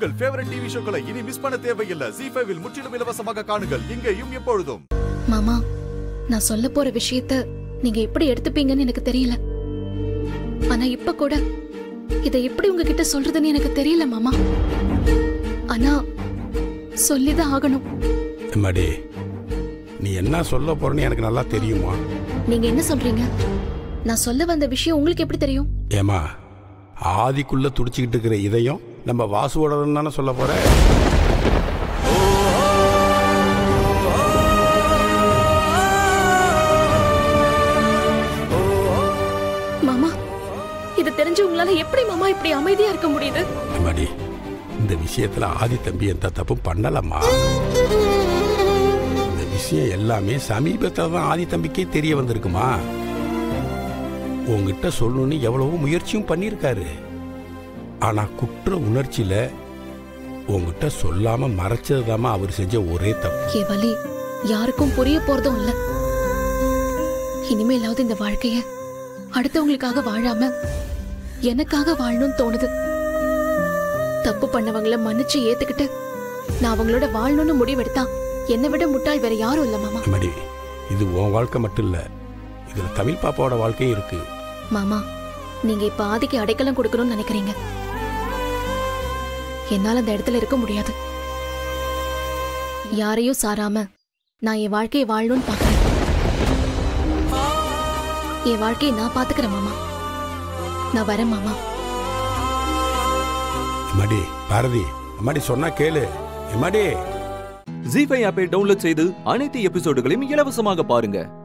உங்கள் favourite TV ஷோக்களை இனி miss பண்ண தேவையில்லை ஜி ஃபைவில் முற்றிலும் இலவசமாக காணுங்கள் இங்கேயும் எப்பொழுதும் மாமா நான் சொல்ல போற விஷயத்த நீங்க எப்படி எடுத்துப்பீங்கன்னு எனக்கு தெரியல ஆனா இப்ப கூட இதை எப்படி உங்ககிட்ட சொல்றதுன்னு எனக்கு தெரியல மாமா ஆனா சொல்லிதான் ஆகணும் எம்மாடி நீ என்ன சொல்ல போறன்னு எனக்கு நல்லா தெரியுமா நீங்க என்ன சொல்றீங்க நான் சொல்ல வந்த விஷயம் உங்களுக்கு எப்படி தெரியும் ஏமா ஆதிக்குள்ள துடிச்சுக்கிட்டு இருக்கிற இதயம் நம்ம வாசுவோடதுன்னு தானே சொல்ல போற மாமா இது தெரிஞ்சு உங்களால எப்படி மாமா இப்படி அமைதியா இருக்க முடியுது எம்மாடி இந்த விஷயத்துல ஆதி தம்பி எந்த தப்பும் பண்ணலம்மா இந்த விஷயம் எல்லாமே சமீபத்தில் தான் ஆதி தம்பிக்கே தெரிய வந்திருக்குமா உங்ககிட்ட சொல்லணும்னு எவ்வளவோ முயற்சியும் பண்ணியிருக்காரு ஆனா குற்ற உணர்ச்சியில உங்ககிட்ட சொல்லாம மறைச்சதுதாம்மா அவர் செஞ்ச ஒரே தப்பு என் வலி யாருக்கும் புரிய போறதும் இல்ல இனிமேலாவது இந்த வாழ்க்கைய அடுத்தவங்களுக்காக வாழாம எனக்காக வாழணும்னு தோணுது தப்பு பண்ணவங்கள மன்னிச்சு ஏத்துக்கிட்டு நான் அவங்களோட வாழணும்னு முடிவெடுத்தா என்னை விட முட்டாள் வேற யாரும் இல்ல மாமா எம்மாடி இது உன் வாழ்க்கை மட்டும் இல்ல இதுல தமிழ் பாப்பாவோட வாழ்க்கையும் இருக்கு மாமா நீங்க இப்ப ஆதிக்கு அடைக்கலம் கொடுக்கணும்னு நினைக்கிறீங்க என்னால அந்த இடத்துல இருக்க முடியாது யாரையும் சாராம நான் என் வாழ்க்கையை வாழணும்னு பாக்குறேன் என் வாழ்க்கையை நான் பாத்துக்கிறேன் மாமா நான் வரேன் மாமா எம்மாடி பாரதி எம்மாடி சொன்னா கேளு எம்மாடி ஜி ஃபைவ் ஆப்பை டவுன்லோட் செய்து அனைத்து எபிசோடுகளையும் இலவசமாக பாருங்க